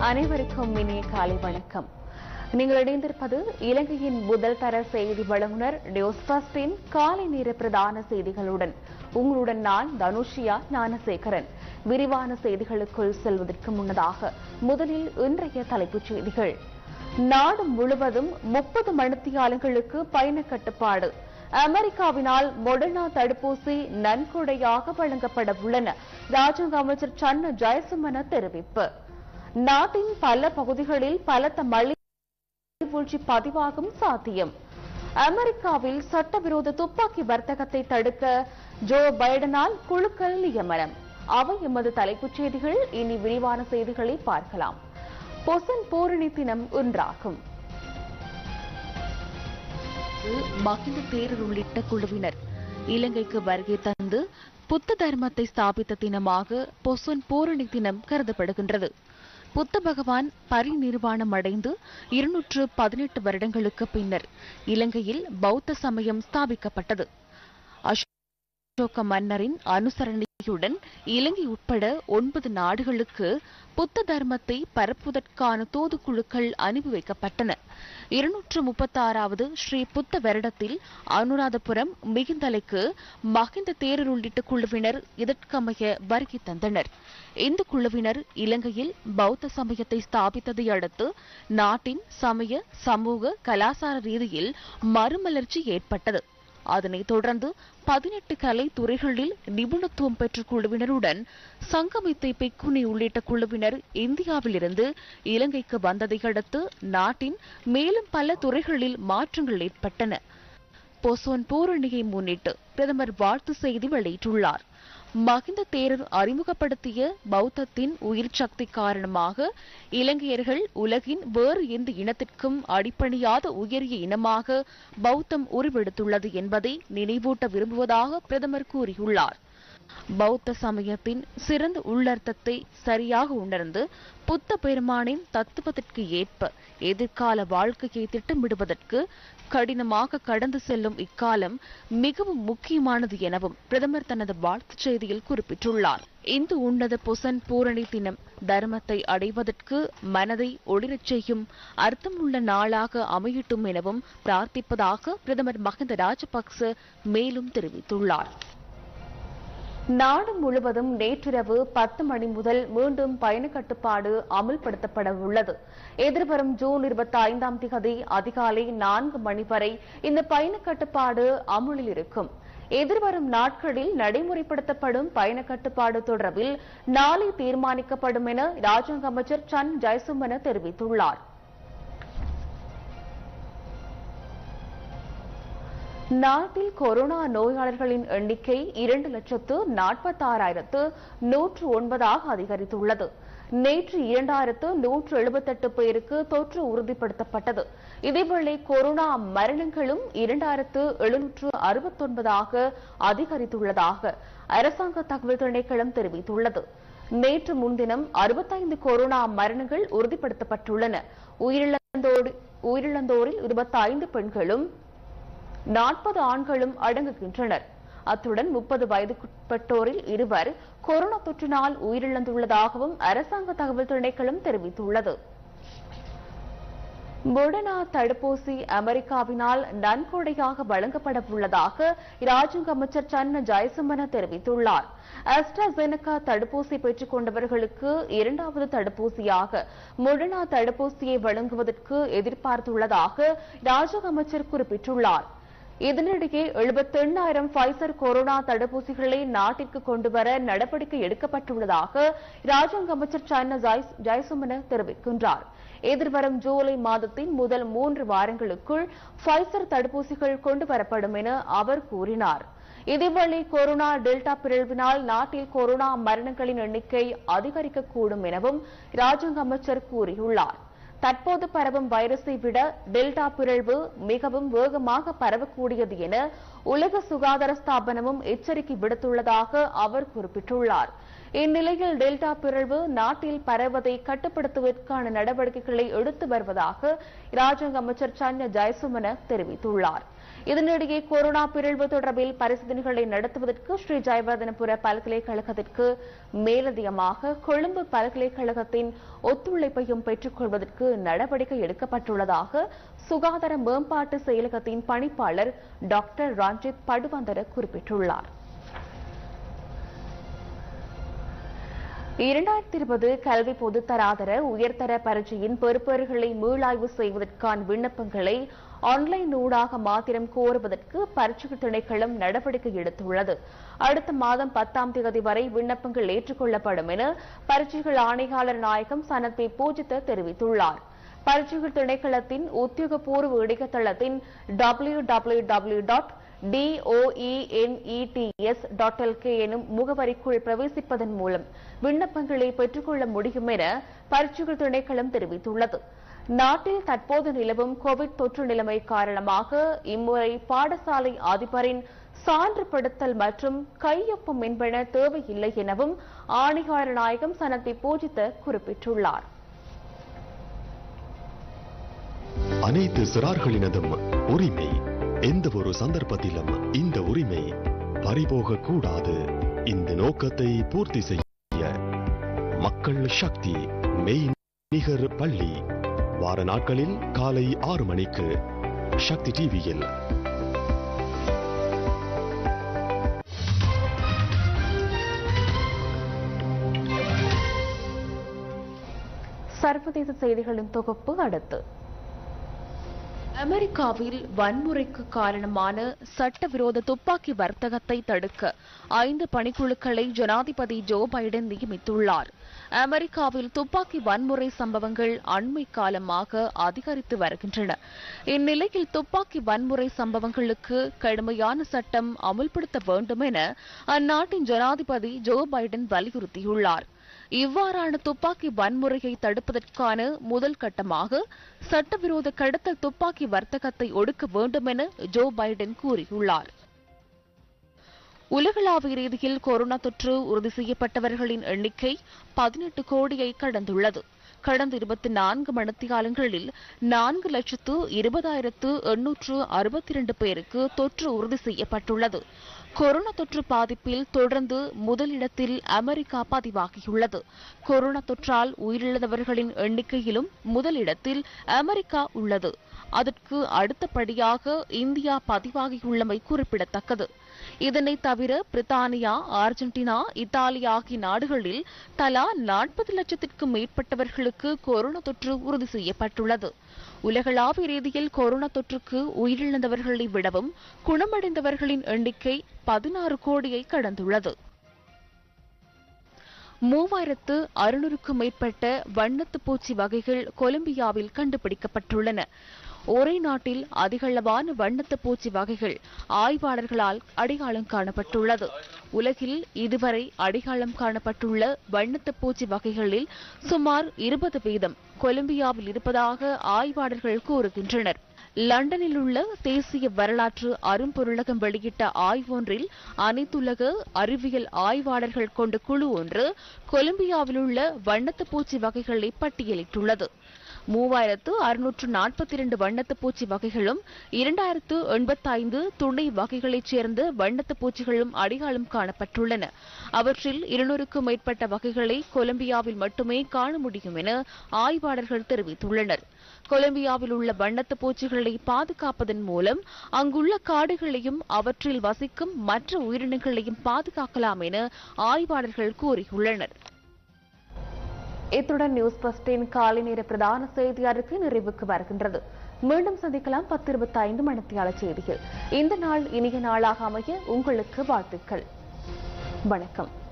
அனைவருக்கும் இனிய காலை வணக்கம் நீங்கள் இணைந்திருப்பது இலங்கையின் முதல் தர செய்தி வழங்குனர் நியூஸ்பாஸ்டின் காலை நேர பிரதான செய்திகளுடன் உங்களுடன் நான் தனுஷியா ஞானசேகரன் விரிவான செய்திகளுக்குள் செல்வதற்கு முன்னதாக முதலில் இன்றைய தலைப்புச் செய்திகள் நாடு முழுவதும் முப்பது மணித்தியாலங்களுக்கு பயண கட்டுப்பாடு அமெரிக்காவினால் மொடர்னா தடுப்பூசி நன்கொடையாக வழங்கப்பட உள்ளன ராஜாங்க அமைச்சர் சன்ன ஜெயசுமன தெரிவிப்பு நாட்டின் பல பகுதிகளில் பலத்த மழை வீழ்ச்சி பதிவாகும் சாத்தியம் அமெரிக்காவில் சட்டவிரோத துப்பாக்கி வர்த்தகத்தை தடுக்க ஜோ பைடனால் குழுக்கள் நியமனம் அவை எமது தலைப்புச் செய்திகள் இனி விரிவான செய்திகளை பார்க்கலாம் பொசன் பூரணி தினம் ஒன்றாகும் மகிந்த தேரர் உள்ளிட்ட குழுவினர் இலங்கைக்கு வருகை தந்து புத்த தர்மத்தை ஸ்தாபித்த தினமாக பொசன் பூரணி தினம் கருதப்படுகின்றது புத்த பகவான் பரிநிர்வாணம் அடைந்து இருநூற்று பதினெட்டு வருடங்களுக்கு பின்னர் இலங்கையில் பௌத்த சமயம் ஸ்தாபிக்கப்பட்டது அசோக மன்னரின் அனுசரணையுடன் இலங்கை உட்பட ஒன்பது நாடுகளுக்கு புத்த தர்மத்தை பரப்புவதற்கான தூதுக்குழுக்கள் அனுப்பி வைக்கப்பட்டன இருநூற்று முப்பத்தாறாவது ஸ்ரீ புத்த வருடத்தில் அனுராதபுரம் மிகுந்தலைக்கு மகிந்த தேரர் உள்ளிட்ட குழுவினர் இதற்கமைய வருகை தந்தனர் இந்த குழுவினர் இலங்கையில் பௌத்த சமயத்தை ஸ்தாபித்ததை அடுத்து நாட்டின் சமய சமூக கலாசார ரீதியில் மறுமலர்ச்சி ஏற்பட்டது அதனைத் தொடர்ந்து பதினெட்டு கலை துறைகளில் நிபுணத்துவம் பெற்ற குழுவினருடன் சங்கமித்தை பெக்குனி உள்ளிட்ட குழுவினர் இந்தியாவிலிருந்து இலங்கைக்கு வந்ததை அடுத்து நாட்டின் மேலும் பல துறைகளில் மாற்றங்கள் ஏற்பட்டன பொசோன் பூரணியை முன்னிட்டு பிரதமர் வாழ்த்து செய்தி வெளியிட்டுள்ளார் மகிந்த தேரர் அறிமுகப்படுத்திய பௌத்தத்தின் உயிர் சக்தி காரணமாக இலங்கையர்கள் உலகின் வேறு எந்த இனத்திற்கும் அடிப்பணியாத உயரிய இனமாக பௌத்தம் உருவெடுத்துள்ளது என்பதை நினைவூட்ட விரும்புவதாக பிரதமர் கூறியுள்ளார் பௌத்த சமயத்தின் சிறந்த உள்ளர்த்தத்தை சரியாக உணர்ந்து புத்த பெருமானின் தத்துவத்திற்கு ஏற்ப எதிர்கால வாழ்க்கையை திட்டமிடுவதற்கு கடினமாக கடந்து செல்லும் இக்காலம் மிகவும் முக்கியமானது எனவும் பிரதமர் தனது வாழ்த்துச் செய்தியில் குறிப்பிட்டுள்ளார் இந்த உன்னத புசன் பூரணி தினம் தர்மத்தை அடைவதற்கு மனதை ஒளிரச் செய்யும் அர்த்தமுள்ள நாளாக அமையட்டும் எனவும் பிரார்த்திப்பதாக பிரதமர் மஹிந்த ராஜபக்ச மேலும் தெரிவித்துள்ளார் நாடு முழுவதும் நேற்றிரவு பத்து மணி முதல் மீண்டும் பயண கட்டுப்பாடு அமல்படுத்தப்பட உள்ளது எதிர்வரும் ஜூன் இருபத்தி ஐந்தாம் திகதி அதிகாலை நான்கு மணி வரை இந்த பயண கட்டுப்பாடு அமுலில் இருக்கும் எதிர்வரும் நாட்களில் நடைமுறைப்படுத்தப்படும் பயண கட்டுப்பாடு தொடர்பில் நாளை தீர்மானிக்கப்படும் என ராஜாங்க அமைச்சர் சன் ஜெயசுமன தெரிவித்துள்ளார் நாட்டில் கொரோனா நோயாளர்களின் எண்ணிக்கை இரண்டு லட்சத்து நாற்பத்தாறாயிரத்து நூற்று ஒன்பதாக அதிகரித்துள்ளது நேற்று இரண்டாயிரத்து நூற்று எழுபத்தெட்டு பேருக்கு தொற்று உறுதிப்படுத்தப்பட்டது இதேவேளை கொரோனா மரணங்களும் இரண்டாயிரத்து எழுநூற்று அறுபத்தொன்பதாக அதிகரித்துள்ளதாக அரசாங்க தகவல் திணைக்களம் தெரிவித்துள்ளது நேற்று முன்தினம் அறுபத்தைந்து கொரோனா மரணங்கள் உறுதிப்படுத்தப்பட்டுள்ளன உயிரிழந்தோடு உயிரிழந்தோரில் இருபத்தி ஐந்து பெண்களும் நாற்பது ஆண்களும் அடங்குகின்றனர் அத்துடன் முப்பது வயதுக்குட்பட்டோரில் இருவர் கொரோனா தொற்றினால் உயிரிழந்துள்ளதாகவும் அரசாங்க தகவல் திணைக்களம் தெரிவித்துள்ளது மொடனா தடுப்பூசி அமெரிக்காவினால் நன்கொடையாக வழங்கப்பட உள்ளதாக ராஜாங்க அமைச்சர் சன்ன ஜெயசுமன தெரிவித்துள்ளார் அஸ்ட்ராசெனகா தடுப்பூசி பெற்றுக் கொண்டவர்களுக்கு இரண்டாவது தடுப்பூசியாக மொடனா தடுப்பூசியை வழங்குவதற்கு எதிர்பார்த்துள்ளதாக ராஜாங்க அமைச்சர் குறிப்பிட்டுள்ளார் இதனிடையே எழுபத்தெண்ணாயிரம் பைசர் கொரோனா தடுப்பூசிகளை நாட்டிற்கு கொண்டுவர நடவடிக்கை எடுக்கப்பட்டுள்ளதாக ராஜாங்க அமைச்சர் சைனா ஜெயசுமன தெரிவிக்கின்றார் எதிர்வரும் ஜூலை மாதத்தின் முதல் மூன்று வாரங்களுக்குள் பைசர் தடுப்பூசிகள் கொண்டு வரப்படும் என அவர் கூறினார் இதேவேளை கொரோனா டெல்டா பிறழ்வினால் நாட்டில் கொரோனா மரணங்களின் எண்ணிக்கை அதிகரிக்கக்கூடும் எனவும் ராஜாங்க அமைச்சர் கூறியுள்ளார் தற்போது பரவும் வைரஸை விட டெல்டா பிறழ்வு மிகவும் வேகமாக பரவக்கூடியது என உலக சுகாதார ஸ்தாபனமும் எச்சரிக்கை விடுத்துள்ளதாக அவர் குறிப்பிட்டுள்ளார் இந்நிலையில் டெல்டா பிறழ்வு நாட்டில் பரவதை கட்டுப்படுத்துவதற்கான நடவடிக்கைகளை எடுத்து வருவதாக ராஜாங்க அமைச்சர் சன்ய ஜெயசுமன தெரிவித்துள்ளார் இதனிடையே கொரோனா பிறழ்வு தொடர்பில் பரிசோதனைகளை நடத்துவதற்கு ஸ்ரீ ஜெயவர்தனபுர பல்கலைக்கழகத்திற்கு மேலதிகமாக கொழும்பு பல்கலைக்கழகத்தின் ஒத்துழைப்பையும் பெற்றுக் கொள்வதற்கு நடவடிக்கை எடுக்கப்பட்டுள்ளதாக சுகாதார மேம்பாட்டு செயலகத்தின் பணிப்பாளர் டாக்டர் ரஞ்சித் படுவந்தர குறிப்பிட்டுள்ளார் இரண்டாயிரத்தி இருபது கல்வி பொதுத்தராதர உயர்தர பரீட்சையின் பெறுபேறுகளை மீளாய்வு செய்வதற்கான விண்ணப்பங்களை ஆன்லைன் ஊடாக மாத்திரம் கோருவதற்கு பரீட்சை திணைக்களம் நடவடிக்கை எடுத்துள்ளது அடுத்த மாதம் பத்தாம் தேதி வரை விண்ணப்பங்கள் ஏற்றுக்கொள்ளப்படும் என பரீட்சைகள் ஆணையாளர் நாயகம் சனத் பி பூஜித்த தெரிவித்துள்ளார் பரீட்சைகள் திணைக்களத்தின் உத்தியோகபூர்வ இணையதளத்தின் W W W dot DOENETS dot LK எனும் முகவரிக்குள் பிரவேசிப்பதன் மூலம் விண்ணப்பங்களை பெற்றுக்கொள்ள முடியும் என பரீட்சைகள் திணைக்களம் தெரிவித்துள்ளது நாட்டில் தற்போது நிலவும் கோவிட் தொற்று நிலைமை காரணமாக இம்முறை பாடசாலை அதிபரின் சான்றுபடுத்தல் மற்றும் கையொப்பம் என்பன தேவையில்லை எனவும் ஆணையாளர் நாயகம் சனத்தி பூஜித்த குறிப்பிட்டுள்ளார் அனைத்து சிறார்களினதும் உரிமை எந்த ஒரு சந்தர்ப்பத்திலும் இந்த உரிமை பறிபோக கூடாது இந்த நோக்கத்தை பூர்த்தி செய்ய மக்கள் சக்தி மெய் நிகர் பள்ளி வார நாட்களில் காலை ஆறு மணிக்கு சக்தி டிவியில் சர்வதேச செய்திகளின் தொகுப்பு அடுத்து அமெரிக்காவில் வன்முறைக்கு காரணமான சட்டவிரோத துப்பாக்கி வர்த்தகத்தை தடுக்க ஐந்து பணிக்குழுக்களை ஜனாதிபதி ஜோ பைடன் நியமித்துள்ளார் அமெரிக்காவில் துப்பாக்கி வன்முறை சம்பவங்கள் அண்மை காலமாக அதிகரித்து வருகின்றன இந்நிலையில் துப்பாக்கி வன்முறை சம்பவங்களுக்கு கடுமையான சட்டம் அமுல்படுத்த வேண்டும் என அந்நாட்டின் ஜனாதிபதி ஜோ பைடன் வலியுறுத்தியுள்ளார் இவ்வாறான துப்பாக்கி வன்முறையை தடுப்பதற்கான முதல் கட்டமாக சட்டவிரோத கடத்தல் துப்பாக்கி வர்த்தகத்தை ஒடுக்க வேண்டும் என ஜோ பைடன் கூறியுள்ளார் உலகளாவிய ரீதியில் கொரோனா தொற்று உறுதி செய்யப்பட்டவர்களின் எண்ணிக்கை பதினெட்டு கோடியை கடந்துள்ளது கடந்த இருபத்தி நான்கு மணித்தியாலங்களில் நான்கு லட்சத்து இருபதாயிரத்து எண்ணூற்று அறுபத்தி இரண்டு பேருக்கு தொற்று உறுதி செய்யப்பட்டுள்ளது கொரோனா தொற்று பாதிப்பில் தொடர்ந்து முதலிடத்தில் அமெரிக்கா பதிவாகியுள்ளது கொரோனா தொற்றால் உயிரிழந்தவர்களின் எண்ணிக்கையிலும் முதலிடத்தில் அமெரிக்கா உள்ளது அதற்கு அடுத்தபடியாக இந்தியா பதிவாகியுள்ளமை குறிப்பிடத்தக்கது இதனை தவிர பிரித்தானியா அர்ஜென்டினா இத்தாலி ஆகிய நாடுகளில் தலா நாற்பது லட்சத்திற்கும் மேற்பட்டவர்களுக்கு கொரோனா தொற்று உறுதி செய்யப்பட்டுள்ளது உலகளாவிய ரீதியில் கொரோனா தொற்றுக்கு உயிரிழந்தவர்களை விடவும் குணமடைந்தவர்களின் எண்ணிக்கை பதினாறு கோடியை கடந்துள்ளது மூவாயிரத்து அறுநூறுக்கும் மேற்பட்ட வண்ணத்து பூச்சி வகைகள் கொலம்பியாவில் கண்டுபிடிக்கப்பட்டுள்ளன ஒரே நாட்டில் அதிகளவான வண்ணத்து பூச்சி வகைகள் ஆய்வாளர்களால் அடையாளம் காணப்பட்டுள்ளது உலகில் இதுவரை அடையாளம் காணப்பட்டுள்ள வண்ணத்து பூச்சி வகைகளில் சுமார் இருபது வீதம் கொலம்பியாவில் இருப்பதாக ஆய்வாளர்கள் கூறுகின்றனர் லண்டனில் உள்ள தேசிய வரலாற்று அரும்பொருளகம் வெளியிட்ட ஆய்வொன்றில் அனைத்துலக அறிவியல் ஆய்வாளர்கள் கொண்ட குழு ஒன்று கொலம்பியாவில் உள்ள வண்ணத்து பூச்சி வகைகளை பட்டியலிட்டுள்ளது மூவாயிரத்து அறுநூற்று நாற்பத்தி இரண்டு வண்ணத்து பூச்சி வகைகளும் இரண்டாயிரத்து எண்பத்தைந்து துணை வகைகளைச் சேர்ந்த வண்ணத்து பூச்சிகளும் அடையாளம் காணப்பட்டுள்ளன அவற்றில் இருநூறுக்கும் மேற்பட்ட வகைகளை கொலம்பியாவில் மட்டுமே காண முடியும் என ஆய்வாளர்கள் தெரிவித்துள்ளனர் கொலம்பியாவில் உள்ள வண்ணத்து பூச்சிகளை பாதுகாப்பதன் மூலம் அங்குள்ள காடுகளையும் அவற்றில் வசிக்கும் மற்ற உயிரினங்களையும் பாதுகாக்கலாம் என ஆய்வாளர்கள் கூறியுள்ளனர் இத்துடன் நியூஸ் பஸ்டின் காலை நேர பிரதான செய்தி அறிக்கை நிறைவுக்கு வருகின்றது மீண்டும் சந்திக்கலாம் பத்து இருபத்தி ஐந்து மணித்தியால செய்தியில் இந்த நாள் இனிய நாளாக அமைய உங்களுக்கு வாழ்த்துக்கள் வணக்கம்